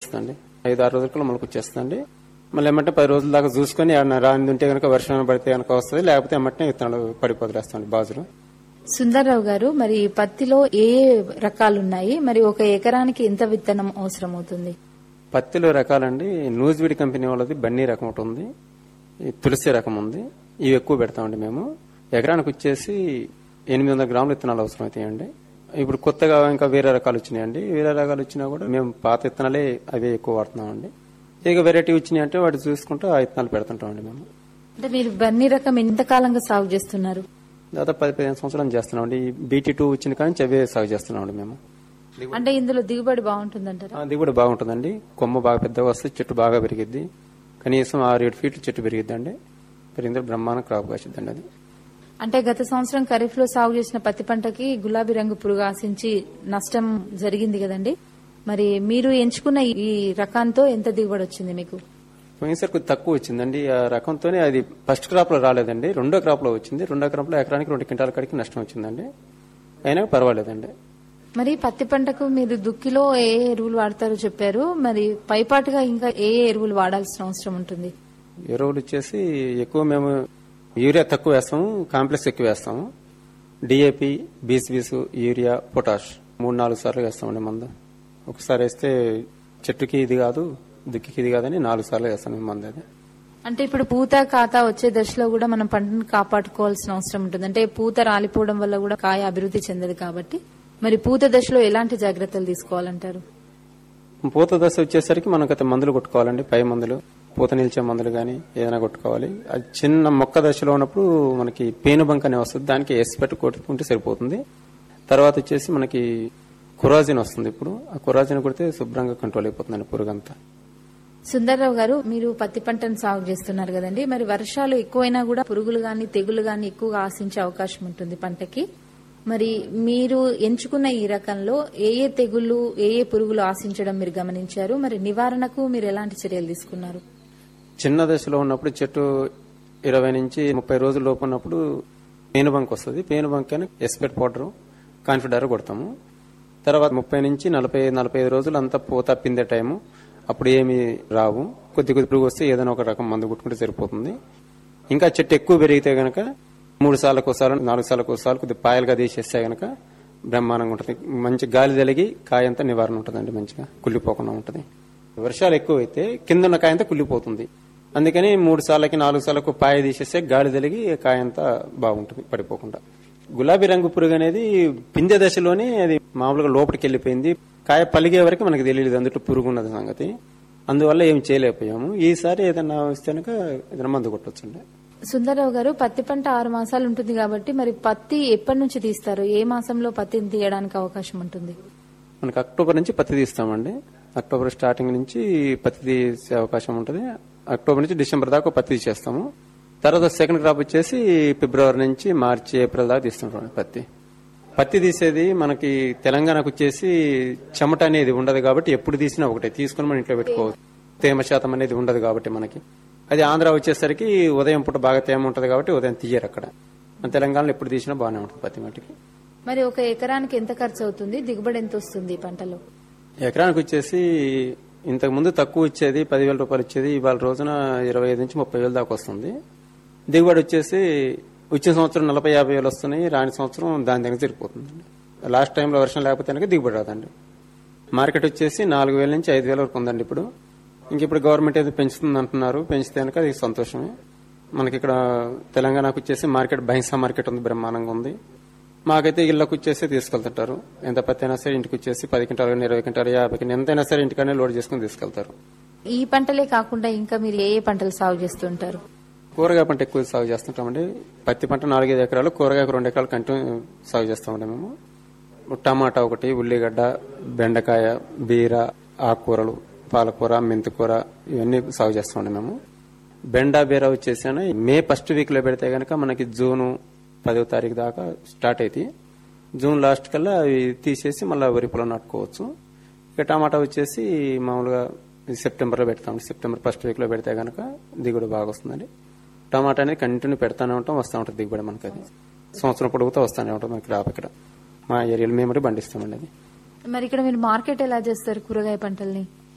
వస్తుందండి ఐదు ఆరు రోజుల మొలక వచ్చేస్తుందండి మళ్ళీ ఏమంటే పది రోజుల దాకా చూసుకొని ఏమన్నా రాని ఉంటే కనుక వర్షం పడితే కనుక వస్తుంది లేకపోతే ఏమంటే విత్తనాలు పడిపోతులేస్తాండి బాజులు సుందర్రావు గారు మరి పత్తిలో ఏ ఏ రకాలు ఉన్నాయి మరి ఒక ఎకరానికి ఎంత విత్తనం అవసరం అవుతుంది పత్తిలో రకాలండి నూజివిడి కంపెనీ వాళ్ళది బన్నీ రకం ఒకటి ఉంది ఈ తులసి రకం ఉంది ఇవి ఎక్కువ పెడతామండి మేము ఎకరానికి వచ్చేసి ఎనిమిది వందల గ్రాముల విత్తనాలు అవసరం అవుతాయండి ఇప్పుడు కొత్తగా ఇంకా వేరే రకాలు వచ్చినాయండి వేరే రకాలు వచ్చినా కూడా మేము పాత విత్తనాలే అవి ఎక్కువ వాడుతున్నామండి ఇక వెరైటీ వచ్చినాయి అంటే వాటి చూసుకుంటూ ఆ విత్తనాలు పెడుతుంటామండి మేము అంటే మీరు బన్నీ రకం ఎంతకాలంగా సాగు చేస్తున్నారు దాదాపు పది పదిహేను సంవత్సరాలు చేస్తున్నామండి ఈ బీటీ టూ వచ్చిన కానీ అవే సాగు చేస్తున్నామండి మేము అంటే ఇందులో దిగుబడి బాగుంటుందంటారా అది కూడా బాగుంటుందండి కొమ్మ బాగా పెద్దగా వస్తే చెట్టు బాగా పెరిగిద్ది కనీసం ఆరు ఏడు ఫీట్లు చెట్టు పెరిగిద్దండి పెరిగింది బ్రహ్మాండం క్రాప్ కాసిద్దండి అది అంటే గత సంవత్సరం ఖరీఫ్ లో సాగు చేసిన పత్తి పంటకి గులాబీ రంగు పురుగు ఆశించి నష్టం జరిగింది కదండి మరి మీరు ఎంచుకున్న ఈ రకాంతో ఎంత దిగుబడి వచ్చింది మీకు పోయినసారి కొద్ది తక్కువ వచ్చిందండి ఆ రకంతోనే అది ఫస్ట్ క్రాప్ లో రాలేదండి రెండో క్రాప్ లో వచ్చింది రెండో క్రాప్ లో ఎకరానికి రెండు క్వింటాల కాడికి నష్టం వచ్చిందండి అయినా పర్వాలేదండి మరి పత్తి పంటకు మీరు దుక్కిలో ఏ ఏ ఎరువులు వాడతారో చెప్పారు మరి పైపాటుగా ఇంకా ఏ ఏ ఎరువులు వాడాల్సిన అవసరం ఉంటుంది ఎరువులు వచ్చేసి ఎక్కువ మేము యూరియా తక్కువ వేస్తాము కాంప్లెక్స్ ఎక్కువ వేస్తాము డిఏపి బీస్ యూరియా పొటాష్ మూడు నాలుగు సార్లు వేస్తామండి మందు ఒకసారి వేస్తే చెట్టుకి ఇది కాదు దుక్కికి ఇది కాదని నాలుగు సార్లు వేస్తాను మందు అది అంటే ఇప్పుడు పూత కాత వచ్చే దశలో కూడా మనం పంటను కాపాడుకోవాల్సిన అవసరం ఉంటుంది అంటే పూత రాలిపోవడం వల్ల కూడా కాయ అభివృద్ధి చెందదు కాబట్టి మరి పూత దశలో ఎలాంటి జాగ్రత్తలు తీసుకోవాలంటారు పూత దశ వచ్చేసరికి మనకు అయితే మందులు కొట్టుకోవాలండి పై మందులు పూత నిలిచే మందులు కానీ ఏదైనా కొట్టుకోవాలి అది చిన్న మొక్క దశలో ఉన్నప్పుడు మనకి పేనుబంక్ అనే వస్తుంది దానికి ఎస్పెట్ కొట్టుకుంటే సరిపోతుంది తర్వాత వచ్చేసి మనకి కురాజిన్ వస్తుంది ఇప్పుడు ఆ కురాజిన్ కొడితే శుభ్రంగా కంట్రోల్ అయిపోతుందండి పురుగంతా సుందర్రావు గారు మీరు పత్తి పంటను సాగు చేస్తున్నారు కదండి మరి వర్షాలు ఎక్కువైనా కూడా పురుగులు గాని తెగులు గాని ఎక్కువగా ఆశించే అవకాశం ఉంటుంది పంటకి మరి మీరు ఎంచుకున్న ఈ రకంలో ఏ ఏ తెగుళ్లు ఏ ఏ పురుగులు ఆశించడం మీరు గమనించారు మరి నివారణకు మీరు ఎలాంటి చర్యలు తీసుకున్నారు చిన్న దశలో ఉన్నప్పుడు చెట్టు ఇరవై నుంచి ముప్పై రోజుల లోపు ఉన్నప్పుడు పేనుబంక్ వస్తుంది పేనుబంక్ అని ఎస్పెట్ పౌడర్ కాన్ఫిడర్ కొడతాము తర్వాత ముప్పై నుంచి నలభై నలభై ఐదు రోజులు అంతా పూత పిందే టైము అప్పుడు ఏమి రావు కొద్ది కొద్ది పురుగు వస్తే ఏదైనా ఒక రకం మందు కొట్టుకుంటే సరిపోతుంది ఇంకా చెట్టు ఎక్కువ పెరిగితే గనక మూడు సార్లకు ఒకసారి నాలుగు సార్లకు ఒకసారి కొద్ది పాయలుగా తీసేస్తే గనక బ్రహ్మాండంగా ఉంటుంది మంచి గాలి తలిగి కాయ అంతా నివారణ ఉంటుందండి మంచిగా కుళ్ళిపోకుండా ఉంటుంది వర్షాలు ఎక్కువ అయితే కింద ఉన్న కాయ అంతా కుళ్ళిపోతుంది అందుకని మూడు సార్లకి నాలుగు సార్లకు పాయ తీసేస్తే గాలి తలిగి కాయ అంతా బాగుంటుంది పడిపోకుండా గులాబీ రంగు పురుగు అనేది పిందె దశలోనే అది మామూలుగా లోపలికి వెళ్ళిపోయింది కాయ పలిగే వరకు మనకు తెలియదు అందులో పురుగు ఉన్నది సంగతి అందువల్ల ఏం చేయలేకపోయాము ఈసారి ఏదైనా వస్తే కనుక ఏదైనా మందు కొట్టొచ్చండి సుందరరావు గారు పత్తి పంట ఆరు మాసాలు ఉంటుంది కాబట్టి మరి పత్తి ఎప్పటి నుంచి తీస్తారు ఏ మాసంలో పత్తిని తీయడానికి అవకాశం ఉంటుంది మనకి అక్టోబర్ నుంచి పత్తి తీస్తామండి అక్టోబర్ స్టార్టింగ్ నుంచి పత్తి తీసే అవకాశం ఉంటుంది అక్టోబర్ నుంచి డిసెంబర్ దాకా పత్తి తీసేస్తాము తర్వాత సెకండ్ క్రాప్ వచ్చేసి ఫిబ్రవరి నుంచి మార్చి ఏప్రిల్ దాకా తీస్తుంటాం పత్తి పత్తి తీసేది మనకి తెలంగాణకు వచ్చేసి చెమట అనేది ఉండదు కాబట్టి ఎప్పుడు తీసినా ఒకటే తీసుకుని మన ఇంట్లో పెట్టుకోవచ్చు తేమ శాతం అనేది ఉండదు కాబట్టి మనకి అది ఆంధ్ర వచ్చేసరికి ఉదయం పూట బాగా తేమ ఉంటుంది కాబట్టి ఉదయం తీయరు అక్కడ మన తెలంగాణలో ఎప్పుడు తీసినా బాగానే ఉంటుంది పత్తి మట్టికి మరి ఒక ఎకరానికి ఎంత ఖర్చు అవుతుంది దిగుబడి ఎంత వస్తుంది ఈ పంటలో ఎకరానికి వచ్చేసి ఇంతకు ముందు తక్కువ వచ్చేది పదివేల రూపాయలు వచ్చేది ఇవాళ రోజున ఇరవై ఐదు నుంచి ముప్పై వేలు దాకా వస్తుంది దిగుబడి వచ్చేసి వచ్చిన సంవత్సరం నలభై యాభై వేలు వస్తున్నాయి రాని సంవత్సరం దాని దగ్గర సరిపోతుంది లాస్ట్ టైంలో వర్షం లేకపోతే కనుక దిగుబడి రాదండి మార్కెట్ వచ్చేసి నాలుగు వేల నుంచి ఐదు వేల వరకు ఉందండి ఇప్పుడు ఇంక ఇప్పుడు గవర్నమెంట్ ఏదో పెంచుతుంది అంటున్నారు పెంచితే కనుక అది సంతోషమే మనకి ఇక్కడ తెలంగాణకు వచ్చేసి మార్కెట్ బహింసా మార్కెట్ ఉంది బ్రహ్మాండంగా ఉంది మాకైతే ఇళ్ళకు వచ్చేసి తీసుకెళ్తుంటారు ఎంత పత్తి అయినా సరే ఇంటికి వచ్చేసి పది క్వింటాలు కానీ ఇరవై క్వింటాలు యాభై క్వింటాలు ఎంతైనా సరే ఇంటికనే లోడ్ చేసుకుని తీసుకెళ్తారు ఈ పంటలే కాకుండా ఇంకా మీరు ఏ ఏ పంటలు సాగు చేస్తుంటారు కూరగాయ పంట ఎక్కువ సాగు చేస్తుంటామండి పత్తి పంట నాలుగైదు ఎకరాలు కూరగాయకు రెండు ఎకరాలు కంటిన్యూ సాగు చేస్తామండి మేము టమాటా ఒకటి ఉల్లిగడ్డ బెండకాయ బీర ఆకుకూరలు పాలకూర మెంతికూర ఇవన్నీ సాగు చేస్తామండి మేము బెండ బీర వచ్చేసాను మే ఫస్ట్ వీక్ లో పెడితే గనక మనకి జూను పదో తారీఖు దాకా స్టార్ట్ అవుతాయి జూన్ లాస్ట్ కల్లా అవి తీసేసి మళ్ళీ వరి పొలం నాటుకోవచ్చు ఇక టమాటా వచ్చేసి మామూలుగా సెప్టెంబర్లో పెడతాం సెప్టెంబర్ ఫస్ట్ వీక్ లో పెడితే గనక దిగుబడి బాగా వస్తుందండి టమాటా అనేది కంటిన్యూ పెడతానే ఉంటాం వస్తూ ఉంటుంది దిగుబడి మనకి అది సంవత్సరం పొడుగుతూ వస్తూనే ఉంటుంది మనకి రాపు ఇక్కడ మా ఏరియాలో మేము పండిస్తామండి అది మరి ఇక్కడ మీరు మార్కెట్ ఎలా చేస్తారు కూరగాయ పంటల్ని